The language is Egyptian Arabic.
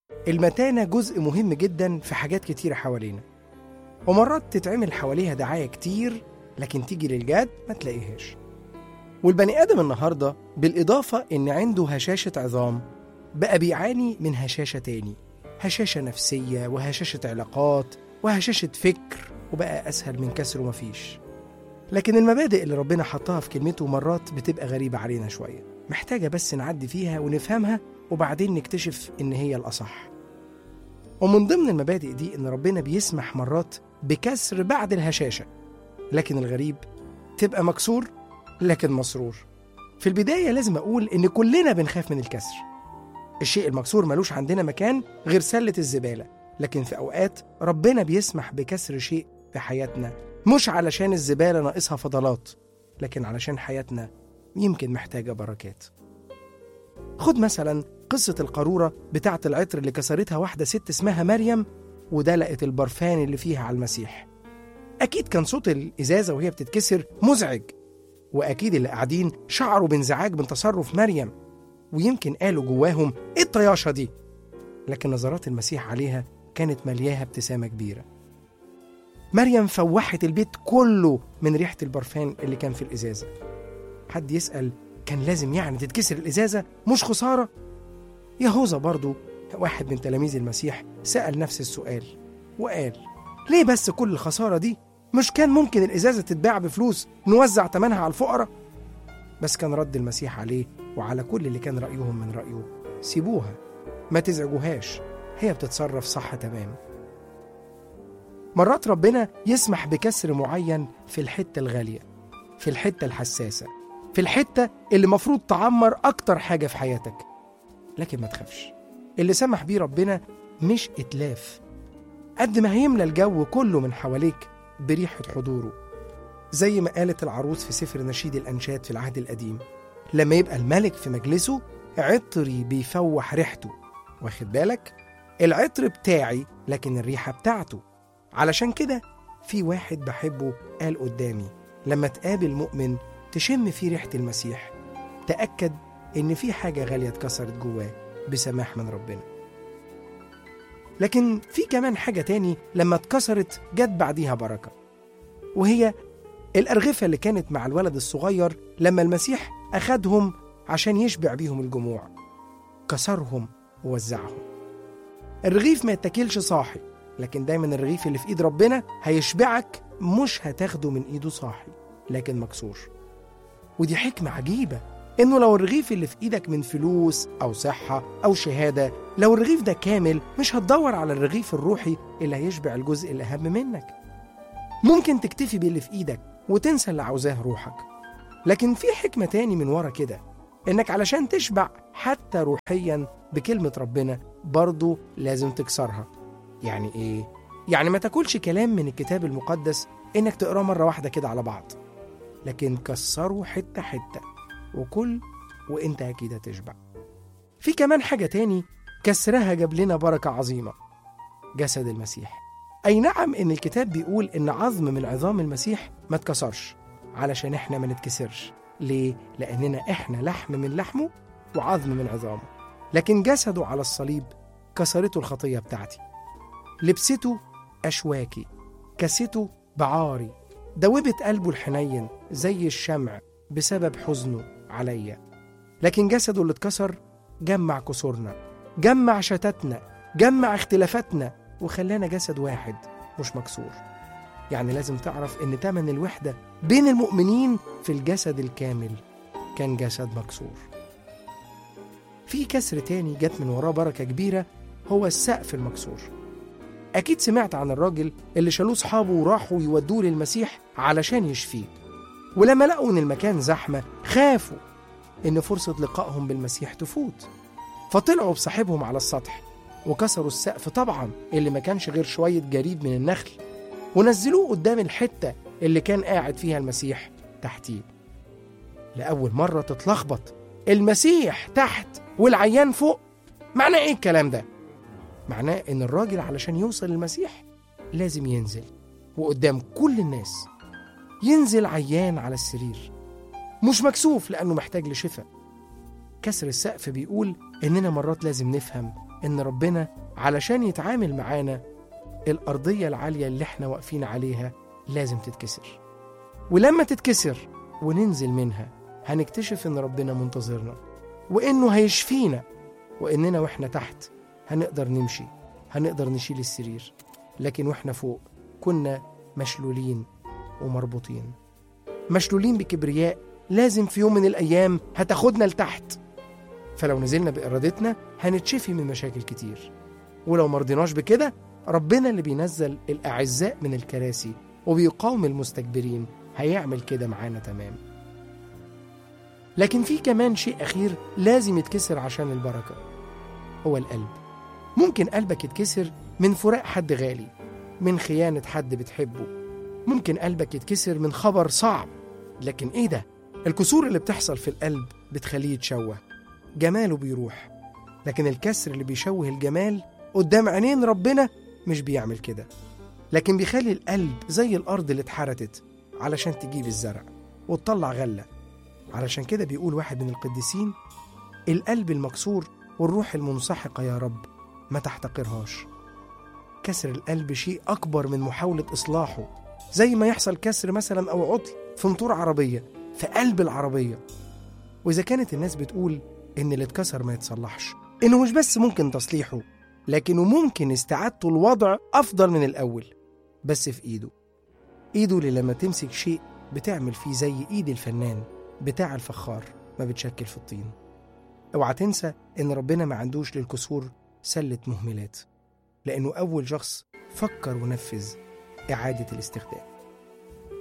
المتانة جزء مهم جدا في حاجات كتيرة حوالينا ومرات تتعمل حواليها دعاية كتير لكن تيجي للجد ما تلاقيهاش والبني آدم النهاردة بالإضافة إن عنده هشاشة عظام بقى بيعاني من هشاشة تاني هشاشة نفسية وهشاشة علاقات وهشاشة فكر وبقى أسهل من كسر ومفيش لكن المبادئ اللي ربنا حطها في كلمته مرات بتبقى غريبة علينا شوية محتاجة بس نعدي فيها ونفهمها وبعدين نكتشف إن هي الأصح ومن ضمن المبادئ دي إن ربنا بيسمح مرات بكسر بعد الهشاشة لكن الغريب تبقى مكسور لكن مسرور في البداية لازم أقول إن كلنا بنخاف من الكسر الشيء المكسور ملوش عندنا مكان غير سلة الزبالة لكن في أوقات ربنا بيسمح بكسر شيء في حياتنا مش علشان الزبالة ناقصها فضلات لكن علشان حياتنا يمكن محتاجة بركات خد مثلا قصة القارورة بتاعة العطر اللي كسرتها واحدة ست اسمها مريم ودلقت البرفان اللي فيها على المسيح أكيد كان صوت الإزازة وهي بتتكسر مزعج وأكيد اللي قاعدين شعروا بانزعاج من تصرف مريم ويمكن قالوا جواهم إيه الطياشة دي لكن نظرات المسيح عليها كانت ملياها ابتسامة كبيرة مريم فوحت البيت كله من ريحة البرفان اللي كان في الإزازة حد يسأل كان لازم يعني تتكسر الإزازة مش خسارة يهوذا برضو واحد من تلاميذ المسيح سأل نفس السؤال وقال ليه بس كل الخسارة دي مش كان ممكن الإزازة تتباع بفلوس نوزع تمنها على الفقراء بس كان رد المسيح عليه وعلى كل اللي كان رأيهم من رأيه سيبوها ما تزعجوهاش هي بتتصرف صح تمام مرات ربنا يسمح بكسر معين في الحتة الغالية في الحتة الحساسة في الحتة اللي مفروض تعمر أكتر حاجة في حياتك لكن ما تخافش اللي سمح بيه ربنا مش إتلاف قد ما هيملى الجو كله من حواليك بريحة حضوره زي ما قالت العروس في سفر نشيد الأنشاد في العهد القديم لما يبقى الملك في مجلسه عطري بيفوح ريحته واخد بالك العطر بتاعي لكن الريحة بتاعته علشان كده في واحد بحبه قال قدامي لما تقابل مؤمن تشم فيه ريحة المسيح تأكد إن في حاجة غالية اتكسرت جواه بسماح من ربنا لكن في كمان حاجة تاني لما اتكسرت جت بعديها بركة وهي الأرغفة اللي كانت مع الولد الصغير لما المسيح أخدهم عشان يشبع بيهم الجموع كسرهم ووزعهم الرغيف ما يتاكلش صاحي لكن دايما الرغيف اللي في ايد ربنا هيشبعك مش هتاخده من ايده صاحي لكن مكسور ودي حكمة عجيبة إنه لو الرغيف اللي في إيدك من فلوس أو صحة أو شهادة لو الرغيف ده كامل مش هتدور على الرغيف الروحي اللي هيشبع الجزء الأهم منك ممكن تكتفي باللي في إيدك وتنسى اللي عاوزاه روحك لكن في حكمة تاني من ورا كده إنك علشان تشبع حتى روحيا بكلمة ربنا برضو لازم تكسرها يعني إيه؟ يعني ما تاكلش كلام من الكتاب المقدس إنك تقراه مرة واحدة كده على بعض لكن كسره حتة حتة وكل وإنت أكيد هتشبع في كمان حاجة تاني كسرها جاب لنا بركة عظيمة جسد المسيح أي نعم إن الكتاب بيقول إن عظم من عظام المسيح ما اتكسرش علشان إحنا ما نتكسرش ليه؟ لأننا إحنا لحم من لحمه وعظم من عظامه لكن جسده على الصليب كسرته الخطية بتاعتي لبسته أشواكي كسته بعاري دوبت قلبه الحنين زي الشمع بسبب حزنه عليا لكن جسده اللي اتكسر جمع كسورنا جمع شتاتنا جمع اختلافاتنا وخلانا جسد واحد مش مكسور يعني لازم تعرف ان تمن الوحدة بين المؤمنين في الجسد الكامل كان جسد مكسور في كسر تاني جت من وراه بركة كبيرة هو السقف المكسور أكيد سمعت عن الراجل اللي شالوه صحابه وراحوا يودوه للمسيح علشان يشفيه ولما لقوا إن المكان زحمة خافوا إن فرصة لقائهم بالمسيح تفوت فطلعوا بصاحبهم على السطح وكسروا السقف طبعا اللي ما كانش غير شوية جريد من النخل ونزلوه قدام الحتة اللي كان قاعد فيها المسيح تحتيه لأول مرة تتلخبط المسيح تحت والعيان فوق معناه إيه الكلام ده؟ معناه إن الراجل علشان يوصل للمسيح لازم ينزل وقدام كل الناس ينزل عيان على السرير مش مكسوف لأنه محتاج لشفاء كسر السقف بيقول إننا مرات لازم نفهم إن ربنا علشان يتعامل معانا الأرضية العالية اللي احنا واقفين عليها لازم تتكسر ولما تتكسر وننزل منها هنكتشف إن ربنا منتظرنا وإنه هيشفينا وإننا وإحنا تحت هنقدر نمشي هنقدر نشيل السرير لكن وإحنا فوق كنا مشلولين ومربوطين مشلولين بكبرياء لازم في يوم من الأيام هتاخدنا لتحت فلو نزلنا بإرادتنا هنتشفي من مشاكل كتير ولو مرضيناش بكده ربنا اللي بينزل الأعزاء من الكراسي وبيقاوم المستكبرين هيعمل كده معانا تمام لكن في كمان شيء أخير لازم يتكسر عشان البركة هو القلب ممكن قلبك يتكسر من فراق حد غالي من خيانة حد بتحبه ممكن قلبك يتكسر من خبر صعب لكن ايه ده الكسور اللي بتحصل في القلب بتخليه يتشوه جماله بيروح لكن الكسر اللي بيشوه الجمال قدام عينين ربنا مش بيعمل كده لكن بيخلي القلب زي الأرض اللي اتحرتت علشان تجيب الزرع وتطلع غلة علشان كده بيقول واحد من القديسين القلب المكسور والروح المنسحقة يا رب ما تحتقرهاش كسر القلب شيء أكبر من محاولة إصلاحه زي ما يحصل كسر مثلا أو عطل في موتور عربية في قلب العربية وإذا كانت الناس بتقول إن اللي اتكسر ما يتصلحش إنه مش بس ممكن تصليحه لكنه ممكن استعادته الوضع أفضل من الأول بس في إيده إيده اللي لما تمسك شيء بتعمل فيه زي إيد الفنان بتاع الفخار ما بتشكل في الطين اوعى تنسى إن ربنا ما عندوش للكسور سلة مهملات لأنه أول شخص فكر ونفذ إعادة الاستخدام